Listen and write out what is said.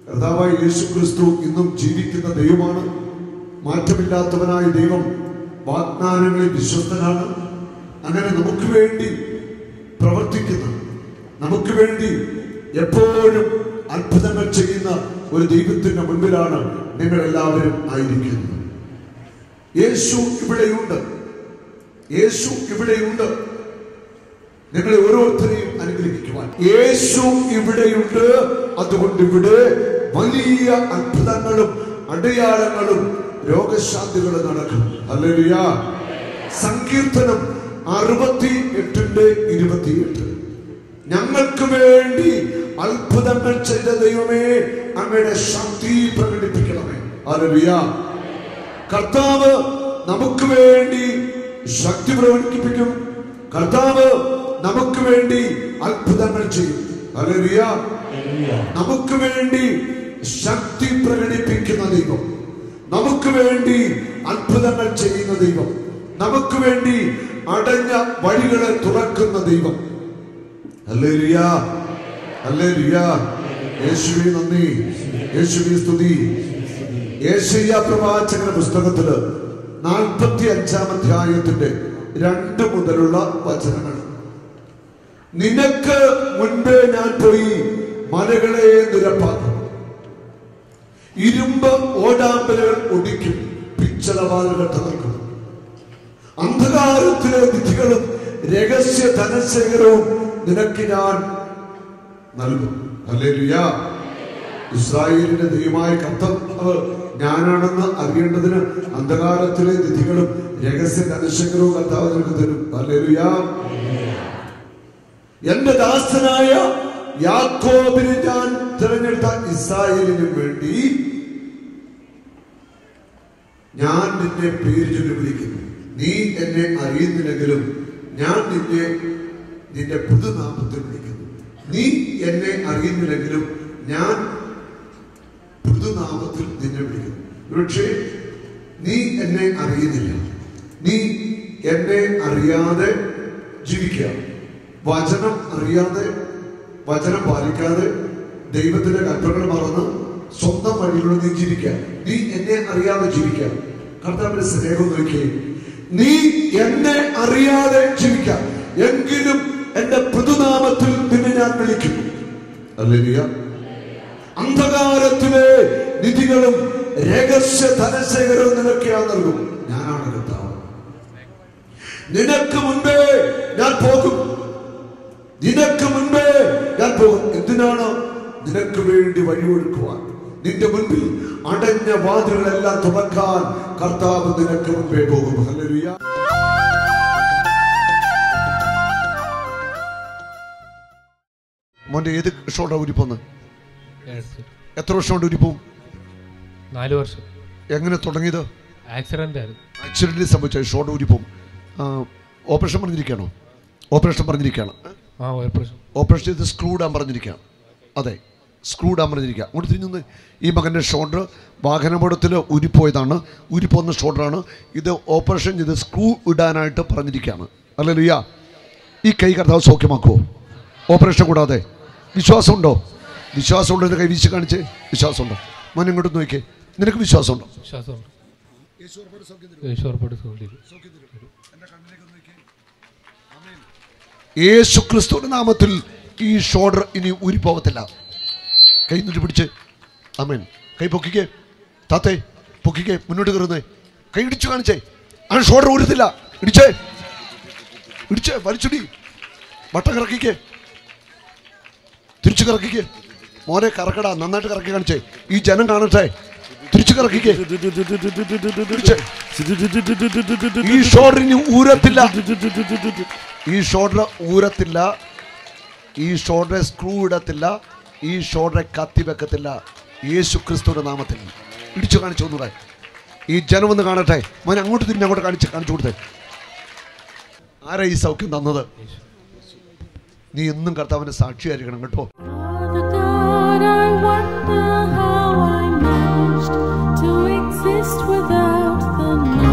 കർത്താവായ യേശു ക്രിസ്തു ഇന്നും ജീവിക്കുന്ന ദൈവമാണ് മാറ്റമില്ലാത്തവനായ ദൈവം വാഗ്ദാനങ്ങളിൽ വിശ്വസ്തനാണ് അങ്ങനെ നമുക്ക് വേണ്ടി പ്രവർത്തിക്കുന്ന നമുക്ക് വേണ്ടി എപ്പോഴും അത്ഭുതങ്ങൾ ചെയ്യുന്ന ഒരു ദൈവത്തിന്റെ മുൻപിലാണ് നിങ്ങൾ എല്ലാവരും ആയിരിക്കുന്നത് യേശു ഇവിടെയുണ്ട് യേശു ഇവിടെയുണ്ട് നിങ്ങളെ ഓരോരുത്തരെയും അനുഗ്രഹിക്കുവാൻ യേശു ഇവിടെയുണ്ട് അതുകൊണ്ട് ഇവിടെ വലിയ അത്ഭുതങ്ങളും അടയാളങ്ങളും രോഗശാന്തികളും നടക്കും അല്ലേലിയ സങ്കീർത്തനം അറുപത്തി എട്ടിന്റെ ഇരുപത്തിയെട്ട് ഞങ്ങൾക്ക് വേണ്ടി അത്ഭുതങ്ങൾ ചെയ്ത ദൈവമേ അങ്ങയുടെ ശക്തി പ്രകടിപ്പിക്കണമേ അല്ലേലിയ കർത്താവ് നമുക്ക് വേണ്ടി ശക്തി പ്രകടിപ്പിക്കും കർത്താവ് നമുക്ക് വേണ്ടി അത്ഭുതങ്ങൾ ചെയ്യും ഹല്ലേലൂയ നമുക്ക് വേണ്ടി ശക്തി പ്രകടിപ്പിക്കുന്ന ദൈവം നമുക്ക് വേണ്ടി അത്ഭുതങ്ങൾ ചെയ്യുന്ന ദൈവം നമുക്ക് വേണ്ടി അടഞ്ഞ വഴികളെ തുറക്കുന്ന ദൈവം ഹല്ലേലൂയ ഹല്ലേലൂയ യേശുവേ നന്ദി യേശുവേ സ്തുതി ഏഷ്യ പ്രവാചകന്റെ പുസ്തകത്തില് നാൽപ്പത്തി അഞ്ചാം അധ്യായത്തിന്റെ രണ്ട് മുതലുള്ള വചനങ്ങൾ നിനക്ക് മുൻപേ ഞാൻ പോയി മലകളെ നിരപ്പാക്കും ഇരുമ്പ് ഓടാമ്പലുകൾ ഒടിക്കും പിച്ചളവാലുകൾ തകർക്കും അന്ധകാരത്തിലെ നിധികളും രഹസ്യ ധനശേഖരവും നിനക്ക് ഞാൻ നൽകും ഹല്ലേലൂയ ഇസ്രായേലിന്റെ ദൈവമായ കർത്താവ് ഞാനാണെന്ന് അറിയേണ്ടതിന് അന്ധകാരത്തിലെ നിധികളും രഹസ്യ ധനശേഖരവും കർത്താവ് നിനക്ക് തരും ഹല്ലേലൂയ എന്റെ ദാസനായ യാക്കോബിന് ഞാൻ തിരഞ്ഞെടുത്ത ഇസ്രായേലിന് വേണ്ടി ഞാൻ നിന്നെ പേര് ചൊല്ലി വിളിക്കുന്നു നീ എന്നെ അറിയുന്നില്ലെങ്കിലും ഞാൻ നിന്നെ നിന്റെ പുതുനാമത്തിൽ വിളിക്കുന്നു നീ എന്നെ അറിയുന്നില്ലെങ്കിലും ഞാൻ പുതുനാമത്തിൽ നിന്നെ വിളിക്കുന്നു പക്ഷേ നീ എന്നെ അറിയുന്നില്ല നീ എന്നെ അറിയാതെ ജീവിക്കുക വചനം അറിയാതെ വചനം പാലിക്കാതെ ദൈവത്തിന്റെ കൽപ്പനകൾ മറന്ന് സ്വന്തം വഴിയിലൂടെ നീ ജീവിക്കുക നീ എന്നെ അറിയാതെ ജീവിക്കുക കർത്താവിന്റെ സ്നേഹം നോക്കിയേ നീ എന്നെ അറിയാതെ ജീവിക്കാം എങ്കിലും എന്റെ പുതുനാമത്തിൽ നിന്നെ ഞാൻ വിളിക്കും അല്ലേലിയ അന്ധകാരത്തിലെ നിധികളും രഹസ്യ ധനശേഖരവും നിനക്ക് ഞാൻ നൽകും ഞാനാണ് കർത്താവ് നിനക്ക് മുൻപേ ഞാൻ പോകും നിനക്ക് മുൻപേ ഞാൻ പോകും എന്തിനാണ് നിനക്ക് വേണ്ടി വഴിയൊഴുക്കുവാൻ നിന്റെ മുൻപിൽ അടഞ്ഞ വാതിലുകളെല്ലാം തുറക്കാൻ കർത്താവ് നിനക്ക് മുൻപേ പോകും ഹല്ലേലൂയ മോന്റെ ഏത് ഷോട്ടാ ഉരിപ്പോന്ന് എത്ര വർഷം കൊണ്ട് ഉരിപ്പോവും നാല് വർഷം എങ്ങനെ തുടങ്ങിയത് ആക്സിഡന്റ് ആയിരുന്നു ആക്സിഡന്റ് സംഭവിച്ച ഷോർട്ട് ഊരിപ്പോവും ഓപ്പറേഷൻ പറഞ്ഞിരിക്കുകയാണോ ഓപ്പറേഷൻ പറഞ്ഞിരിക്കുകയാണ് ആ ഓപ്പറേഷൻ ഓപ്പറേഷൻ ചെയ്ത് സ്ക്രൂ ഇടാൻ പറഞ്ഞിരിക്കുകയാണ് അതെ സ്ക്രൂ ഇടാൻ പറഞ്ഞിരിക്കുക അങ്ങോട്ട് തിരിഞ്ഞൊന്ന് ഈ മകൻ്റെ ഷോൾഡർ വാഹനപടത്തിൽ ഉരിപ്പോയതാണ് ഉരിപ്പോന്ന ഷോൾഡറാണ് ഇത് ഓപ്പറേഷൻ ചെയ്ത് സ്ക്രൂ ഇടാനായിട്ട് പറഞ്ഞിരിക്കുകയാണ് അല്ലേ ലുയ്യ ഈ കൈ കർത്താവ് സൗഖ്യമാക്കുമോ ഓപ്പറേഷൻ കൂടാതെ വിശ്വാസമുണ്ടോ വിശ്വാസമുണ്ടോ എന്ന് കൈ വീശി കാണിച്ച് വിശ്വാസമുണ്ടോ മോൻ ഇങ്ങോട്ട് നോക്കിയേ നിനക്ക് വിശ്വാസമുണ്ടോ വിശ്വാസമുണ്ട് യേശു ഉറപ്പായിട്ട് സുഖം യേശു ക്രിസ്തുവിന്റെ നാമത്തിൽ ഈ ഷോൾഡർ ഇനി ഊരിപ്പോകത്തില്ല കൈ നിട്ട് പിടിച്ച് അമേൻ കൈ പൊക്കിക്കേ താത്തേ പൊക്കിക്കേ മുന്നോട്ട് കയറുന്നേ കൈ ഇടിച്ചു കാണിച്ചേ ആ ഷോൾഡർ ഊരത്തില്ല ഇടിച്ചേ ഇടിച്ചേ വലിച്ചുടി വട്ടം കറക്കിക്കേ തിരിച്ചു കറക്കിക്കേ മോനെ കറക്കടാ നന്നായിട്ട് കറക്കി കാണിച്ചേ ഈ ജനം കാണട്ടെ തിരിച്ചു കറക്കിക്കേ തിരിച്ചേ. ഈ ഷോൾഡർ ഇനി ഊരത്തില്ല ഈ ഷോൾഡർ ഊരത്തില്ല ഈ ഷോൾഡറെ സ്ക്രൂ ഇടത്തില്ല ഈ ഷോൾഡറെ കത്തി വെക്കത്തില്ല യേശു ക്രിസ്തുവിന്റെ നാമത്തിൽ ഇടിച്ചു കാണിച്ചു ഒന്നുകൂടെ ഈ ജനം ഒന്ന് കാണട്ടെ മോനെ അങ്ങോട്ട് തിരിഞ്ഞ് അങ്ങോട്ട് കാണിച്ച് കാണിച്ചു കൊടുത്തേ ആരാ ഈ സൗഖ്യം തന്നത് നീ എന്നും കർത്താവിന്റെ സാക്ഷിയായിരിക്കണം കേട്ടോ Father God, I wonder how I managed to exist without the